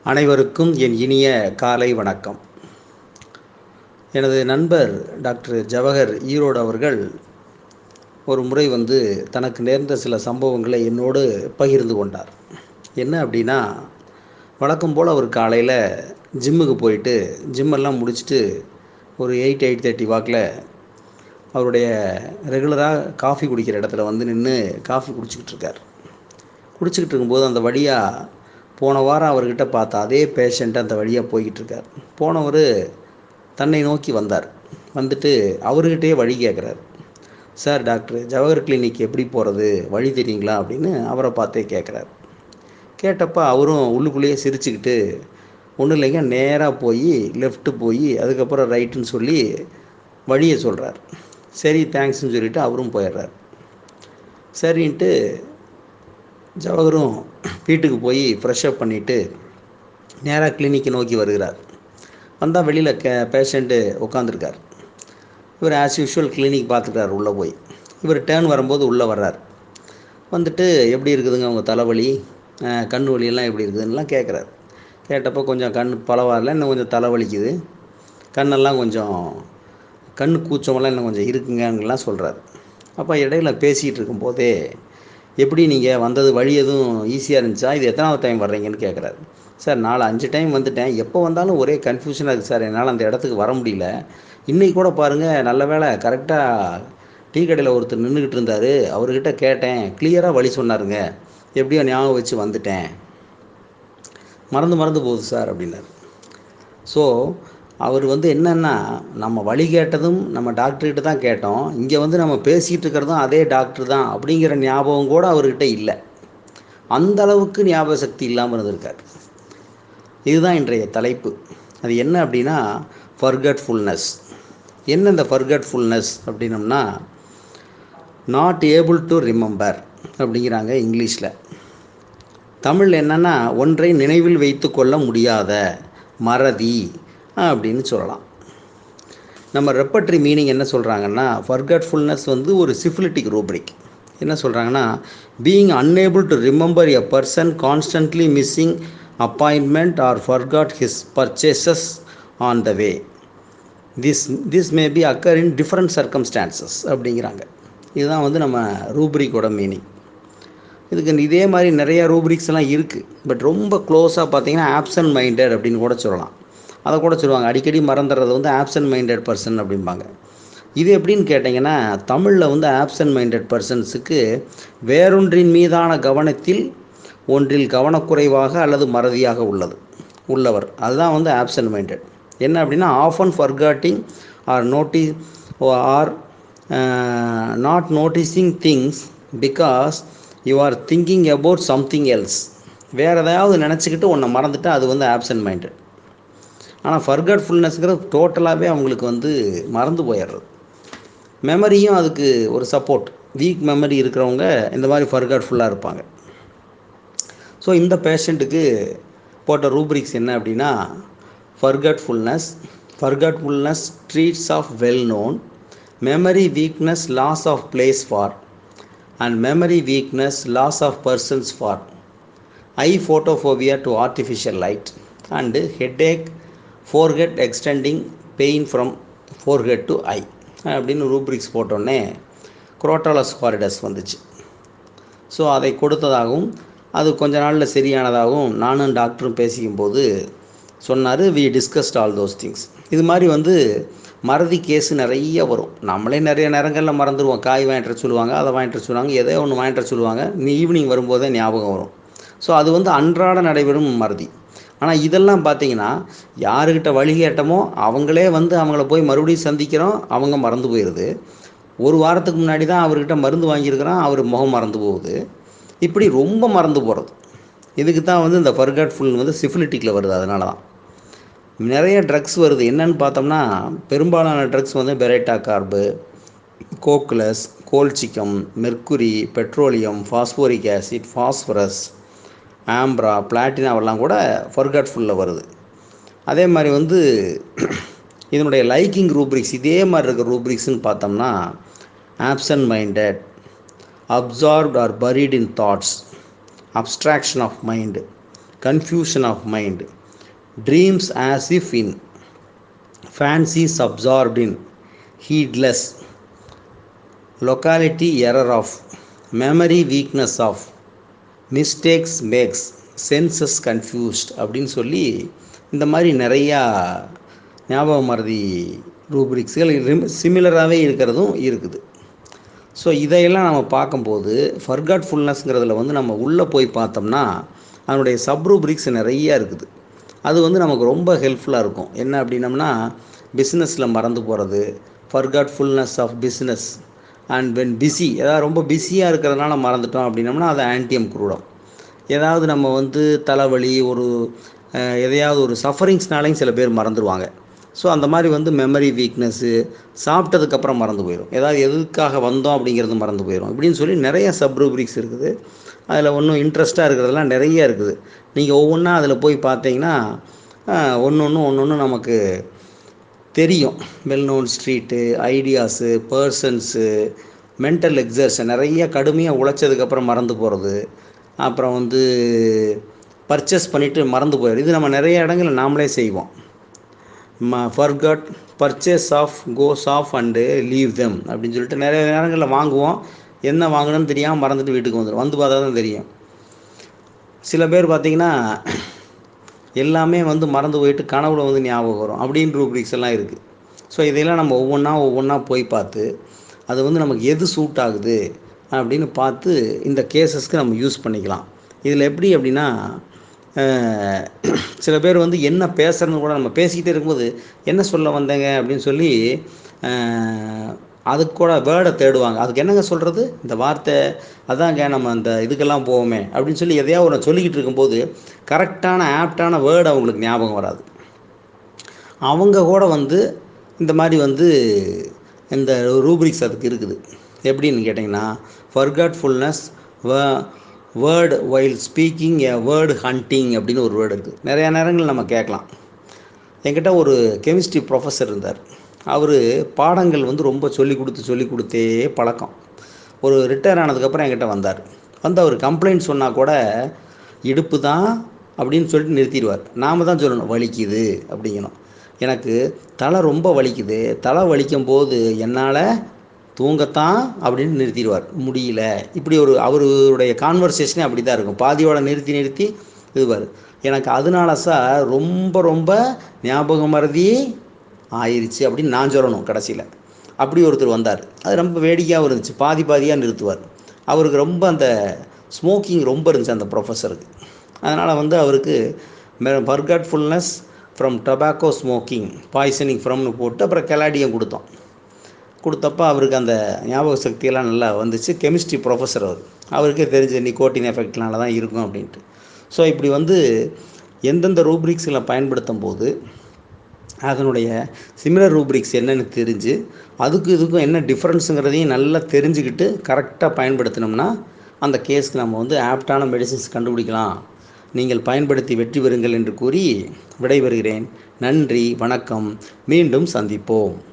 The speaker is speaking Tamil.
அனைவருக்கும் என் இனிய காலை வணக்கம் எனது நண்பர் டாக்டர் ஜவஹர் ஈரோடு அவர்கள் ஒரு முறை வந்து தனக்கு நேர்ந்த சில சம்பவங்களை என்னோடு பகிர்ந்து கொண்டார் என்ன அப்படின்னா வழக்கம் போல் அவர் காலையில் ஜிம்முக்கு போயிட்டு ஜிம்மெல்லாம் முடிச்சுட்டு ஒரு எயிட் எயிட் தேர்ட்டி வாக்கில் அவருடைய ரெகுலராக காஃபி குடிக்கிற இடத்துல வந்து நின்று காஃபி குடிச்சிக்கிட்டு இருக்கார் குடிச்சிக்கிட்டு இருக்கும்போது அந்த வழியாக போன வாரம் அவர்கிட்ட பார்த்த அதே பேஷண்ட் அந்த வழியாக போய்கிட்டு இருக்கார் போனவர் தன்னை நோக்கி வந்தார் வந்துட்டு அவர்கிட்டயே வழி கேட்குறாரு சார் டாக்டர் ஜவஹர் கிளினிக் எப்படி போகிறது வழி தெரியுங்களா அப்படின்னு அவரை பார்த்தே கேட்குறாரு கேட்டப்போ அவரும் உள்ளுக்குள்ளேயே சிரிச்சுக்கிட்டு ஒன்றும் இல்லைங்க நேராக போய் லெஃப்ட்டு போய் அதுக்கப்புறம் ரைட்டுன்னு சொல்லி வழியை சொல்கிறார் சரி தேங்க்ஸ்னு சொல்லிவிட்டு அவரும் போயிடுறார் சரின்ட்டு ஜவஹரும் வீட்டுக்கு போய் ஃப்ரெஷ்அப் பண்ணிவிட்டு நேராக கிளினிக்கை நோக்கி வருகிறார் வந்தால் வெளியில் கே பேஷண்ட்டு உட்காந்துருக்கார் இவர் ஆஸ் யூஷுவல் கிளினிக் பார்த்துக்கிறார் உள்ளே போய் இவர் டேர்ன் வரும்போது உள்ளே வர்றார் வந்துட்டு எப்படி இருக்குதுங்க உங்கள் தலைவலி கண் வலியெல்லாம் எப்படி இருக்குதுன்னெலாம் கேட்குறாரு கேட்டப்போ கொஞ்சம் கண் பரவாயில்ல இன்னும் கொஞ்சம் தலைவலிக்குது கண்ணெல்லாம் கொஞ்சம் கண் கூச்சமெல்லாம் இன்னும் கொஞ்சம் இருக்குங்கலாம் சொல்கிறார் அப்போ இடையில பேசிகிட்டு இருக்கும்போதே எப்படி நீங்கள் வந்தது வழி எதுவும் ஈஸியாக இருந்துச்சா இது எத்தனாவது டைம் வர்றீங்கன்னு கேட்குறாரு சார் நாலு அஞ்சு டைம் வந்துட்டேன் எப்போ வந்தாலும் ஒரே கன்ஃபியூஷனாக இருக்குது சார் என்னால் அந்த இடத்துக்கு வர முடியல இன்றைக்கி கூட பாருங்கள் நல்ல வேலை கரெக்டாக டீ கடையில் ஒருத்தர் நின்றுக்கிட்டு இருந்தார் அவர்கிட்ட கேட்டேன் கிளியராக வழி சொன்னாருங்க எப்படியோ ஞாபகம் வச்சு வந்துட்டேன் மறந்து மறந்து போகுது சார் அப்படின்னாரு ஸோ அவர் வந்து என்னென்னா நம்ம வழி கேட்டதும் நம்ம டாக்டர்கிட்ட தான் கேட்டோம் இங்கே வந்து நம்ம பேசிகிட்டு இருக்கிறதும் அதே டாக்டர் தான் அப்படிங்கிற ஞாபகம் கூட அவர்கிட்ட இல்லை அந்த அளவுக்கு ஞாபக சக்தி இல்லாமல் இருந்திருக்கார் இதுதான் இன்றைய தலைப்பு அது என்ன அப்படின்னா ஃபர்கட்ஃபுல்னஸ் என்ன இந்த ஃபர்கட்ஃபுல்னஸ் அப்படின்னம்னா நாட் ஏபிள் டு ரிமெம்பர் அப்படிங்கிறாங்க இங்கிலீஷில் தமிழ் என்னென்னா ஒன்றை நினைவில் வைத்து கொள்ள முடியாத மறதி அப்படின்னு சொல்லலாம் நம்ம ரெப்பட்ரி மீனிங் என்ன சொல்கிறாங்கன்னா ஃபர்கட்ஃபுல்னஸ் வந்து ஒரு சிஃபிலிட்டிக் ரூப்ரிக் என்ன சொல்கிறாங்கன்னா being unable to remember a person constantly missing appointment or forgot his purchases on the way this this may be occur in different circumstances அப்படிங்கிறாங்க இதுதான் வந்து நம்ம ரூப்ரிக்கோட மீனிங் இதுக்கு இதே மாதிரி நிறைய ரூப்ரிக்ஸ் எல்லாம் இருக்குது பட் ரொம்ப க்ளோஸாக பார்த்தீங்கன்னா ஆப்சன்ட் மைண்டட் அப்படின்னு கூட சொல்லலாம் அதை கூட சொல்லுவாங்க அடிக்கடி மறந்துடுறது வந்து ஆப்சன்ட் மைண்டட் பர்சன் அப்படிம்பாங்க இது எப்படின்னு கேட்டிங்கன்னா தமிழில் வந்து ஆப்சன்ட் மைண்டட் பர்சன்ஸுக்கு வேறொன்றின் மீதான கவனத்தில் ஒன்றில் கவனக்குறைவாக அல்லது மறதியாக உள்ளது உள்ளவர் அதுதான் வந்து ஆப்சன்ட் மைண்டட் என்ன அப்படின்னா often forgetting or noti or not noticing things because you are thinking about something else வேறு ஏதாவது நினச்சிக்கிட்டு ஒன்றை மறந்துட்டு அது வந்து ஆப்சன்ட் மைண்டட் ஆனால் ஃபர்கட்ஃபுல்னஸ்ங்கிறது டோட்டலாகவே அவங்களுக்கு வந்து மறந்து போயிடுறது மெமரியும் அதுக்கு ஒரு சப்போர்ட் வீக் மெமரி இருக்கிறவங்க இந்த மாதிரி ஃபர்கட்ஃபுல்லாக இருப்பாங்க ஸோ இந்த பேஷண்ட்டுக்கு போட்ட ரூப்ரிக்ஸ் என்ன அப்படின்னா forgetfulness forgetfulness treats of well known memory weakness loss of place for and memory weakness loss of persons for eye photophobia to artificial light and headache forehead extending pain from forehead to eye அப்படின்னு ரூப்ரிக்ஸ் போட்டோடனே குரோட்டாலஸ் ஹாரிடஸ் வந்துச்சு ஸோ அதை கொடுத்ததாகவும் அது கொஞ்ச நாளில் சரியானதாகவும் நானும் டாக்டரும் பேசிக்கும்போது சொன்னார் we discussed all those things இது மாதிரி வந்து மறதி கேஸ் நிறைய வரும் நம்மளே நிறைய நேரங்களில் மறந்துடுவோம் காய் வாங்கிட்டு சொல்லுவாங்க அதை வாங்கிட்டு சொல்லுவாங்க எதோ ஒன்று வாங்கிட்டு சொல்லுவாங்க ஈவினிங் வரும்போதே ஞாபகம் வரும் ஸோ அது வந்து அன்றாட நடைபெறும் மறதி ஆனால் இதெல்லாம் பார்த்தீங்கன்னா யாருக்கிட்ட வழி கேட்டமோ அவங்களே வந்து அவங்கள போய் மறுபடியும் சந்திக்கிறோம் அவங்க மறந்து போயிடுது ஒரு வாரத்துக்கு முன்னாடி தான் அவர்கிட்ட மருந்து வாங்கியிருக்கிறோம் அவர் முகம் மறந்து போகுது இப்படி ரொம்ப மறந்து போகிறது இதுக்கு தான் வந்து இந்த ஃபர்கட்ஃபுல் வந்து சிஃபிலிட்டிக்கில் வருது அதனால தான் நிறைய ட்ரக்ஸ் வருது என்னன்னு பார்த்தோம்னா பெரும்பாலான ட்ரக்ஸ் வந்து baryta carb cocculus colchicum mercury petroleum phosphoric acid phosphorus ambra பிளாட்டினாவெல்லாம் கூட ஃபர்கட்ஃபுல்லில் வருது அதே மாதிரி வந்து இதனுடைய லைக்கிங் ரூப்ரிக்ஸ் இதே மாதிரி இருக்கிற ரூப்ரிக்ஸ்னு பார்த்தோம்னா absent minded absorbed or buried in thoughts abstraction of mind confusion of mind dreams as if in fancies absorbed in heedless locality error of memory weakness of mistakes makes senses confused அப்படின்னு சொல்லி இந்த மாதிரி நிறையா ஞாபக மறதி ரூப்ரிக்ஸ்கள் சிமிலராகவே இருக்கிறதும் இருக்குது ஸோ இதையெல்லாம் நம்ம பார்க்கும்போது ஃபர்காட்ஃபுல்னஸ்ங்கிறதுல வந்து நம்ம உள்ளே போய் பார்த்தோம்னா அதனுடைய சப் ரூப்ரிக்ஸ் நிறையா இருக்குது அது வந்து நமக்கு ரொம்ப ஹெல்ப்ஃபுல்லாக இருக்கும் என்ன அப்படின்னம்னா பிஸ்னஸில் மறந்து போகிறது forgetfulness of business and when busy ஏதாவது ரொம்ப பிஸியாக இருக்கிறதுனால மறந்துட்டோம் அப்படின்னம்னா அது ஆன்டிஎம் குரூடம் ஏதாவது நம்ம வந்து தலைவலி ஒரு எதையாவது ஒரு சஃபரிங்ஸ்னாலையும் சில பேர் மறந்துடுவாங்க ஸோ அந்த மாதிரி வந்து மெமரி வீக்னஸ்ஸு சாப்பிட்டதுக்கப்புறம் மறந்து போயிடும் ஏதாவது எதுக்காக வந்தோம் அப்படிங்கிறது மறந்து போயிடும் இப்படின்னு சொல்லி நிறைய சப் ரூப்ரிக்ஸ் இருக்குது அதில் ஒன்றும் இன்ட்ரெஸ்ட்டாக இருக்கிறதெல்லாம் நிறைய இருக்குது நீங்கள் ஒவ்வொன்றா அதில் போய் பார்த்தீங்கன்னா ஒன்று ஒன்று ஒன்று ஒன்று நமக்கு தெரியும் well known street ideas persons mental exertion நிறைய கடுமையாக உழைச்சதுக்கப்புறம் மறந்து போகிறது அப்புறம் வந்து பர்ச்சேஸ் பண்ணிவிட்டு மறந்து போயிடும் இது நம்ம நிறைய இடங்களில் நாமளே செய்வோம் ம forget purchase of goes off and leave them அப்படின்னு சொல்லிட்டு நிறைய நேரங்களில் வாங்குவோம் என்ன வாங்கணும்னு தெரியாமல் மறந்துட்டு வீட்டுக்கு வந்துடும் வந்து பார்த்தா தான் தெரியும் சில பேர் பார்த்திங்கன்னா எல்லாமே வந்து மறந்து போயிட்டு கனவுல வந்து ஞாபகம் வரும் அப்படின்னு ரூப்ரிக்ஸ் எல்லாம் இருக்குது ஸோ இதையெல்லாம் நம்ம ஒவ்வொன்றா ஒவ்வொன்றா போய் பார்த்து அது வந்து நமக்கு எது சூட் ஆகுது அப்படின்னு பார்த்து இந்த கேசஸ்க்கு நம்ம யூஸ் பண்ணிக்கலாம் இதில் எப்படி அப்படின்னா சில பேர் வந்து என்ன பேசுகிறதுன்னு கூட நம்ம பேசிக்கிட்டே இருக்கும்போது என்ன சொல்ல வந்தேங்க அப்படின்னு சொல்லி அதுக்கு கூட வேர்டை தேடுவாங்க அதுக்கு என்னங்க சொல்கிறது இந்த வார்த்தை அதாங்க நம்ம அந்த இதுக்கெல்லாம் போவோமே அப்படின்னு சொல்லி எதையாவது ஒன்று சொல்லிக்கிட்டு இருக்கும்போது கரெக்டான ஆப்டான வேர்டு அவங்களுக்கு ஞாபகம் வராது அவங்க கூட வந்து இந்த மாதிரி வந்து இந்த ரூப்ரிக்ஸ் அதுக்கு இருக்குது எப்படின்னு கேட்டிங்கன்னா forgetfulness word while speaking a word hunting அப்படின்னு ஒரு வேர்டு இருக்குது நிறையா நேரங்கள் நம்ம கேட்கலாம் என்கிட்ட ஒரு கெமிஸ்ட்ரி ப்ரொஃபஸர் இருந்தார் அவர் பாடங்கள் வந்து ரொம்ப சொல்லி கொடுத்து சொல்லி கொடுத்தே பழக்கம் ஒரு ரிட்டையர் ஆனதுக்கப்புறம் என்கிட்ட வந்தார் வந்து அவர் கம்ப்ளைண்ட் சொன்னால் கூட இடுப்பு தான் அப்படின்னு சொல்லிட்டு நிறுத்திடுவார் நாம் தான் சொல்லணும் வலிக்குது அப்படிங்கணும் எனக்கு தலை ரொம்ப வலிக்குது தலை வலிக்கும் போது என்னால் தூங்கத்தான் அப்படின்னு நிறுத்திடுவார் முடியல இப்படி ஒரு அவருடைய கான்வர்சேஷனே அப்படி தான் இருக்கும் பாதியோட நிறுத்தி நிறுத்தி இதுவார் எனக்கு அதனால சார் ரொம்ப ரொம்ப ஞாபகம் மறதி ஆயிடுச்சு அப்படின்னு நான் சொல்லணும் கடைசியில் அப்படி ஒருத்தர் வந்தார் அது ரொம்ப வேடிக்கையாகவும் இருந்துச்சு பாதி பாதியாக நிறுத்துவார் அவருக்கு ரொம்ப அந்த ஸ்மோக்கிங் ரொம்ப இருந்துச்சு அந்த ப்ரொஃபஸருக்கு அதனால் வந்து அவருக்கு forgetfulness from tobacco smoking poisoning ஃப்ரம்னு போட்டு அப்புறம் கெலாடியம் கொடுத்தோம் கொடுத்தப்போ அவருக்கு அந்த ஞாபக சக்தியெல்லாம் நல்லா வந்துச்சு கெமிஸ்ட்ரி ப்ரொஃபஸர் அவர் அவருக்கே தெரிஞ்ச நிக்கோட்டின் எஃபெக்ட்னால தான் இருக்கும் அப்படின்ட்டு ஸோ இப்படி வந்து எந்தெந்த ரூப்ரிக்ஸில் பயன்படுத்தும் போது அதனுடைய சிமிலர் ரூப்ரிக்ஸ் என்னென்னு தெரிஞ்சு அதுக்கு இதுக்கும் என்ன டிஃப்ரென்ஸுங்கிறதையும் நல்லா தெரிஞ்சுக்கிட்டு கரெக்டாக பயன்படுத்தினோம்னா அந்த கேஸ்க்கு நம்ம வந்து ஆப்டான மெடிசின்ஸ் கண்டுபிடிக்கலாம் நீங்கள் பயன்படுத்தி வெற்றி பெறுங்கள் என்று கூறி விடைபெறுகிறேன் நன்றி வணக்கம் மீண்டும் சந்திப்போம்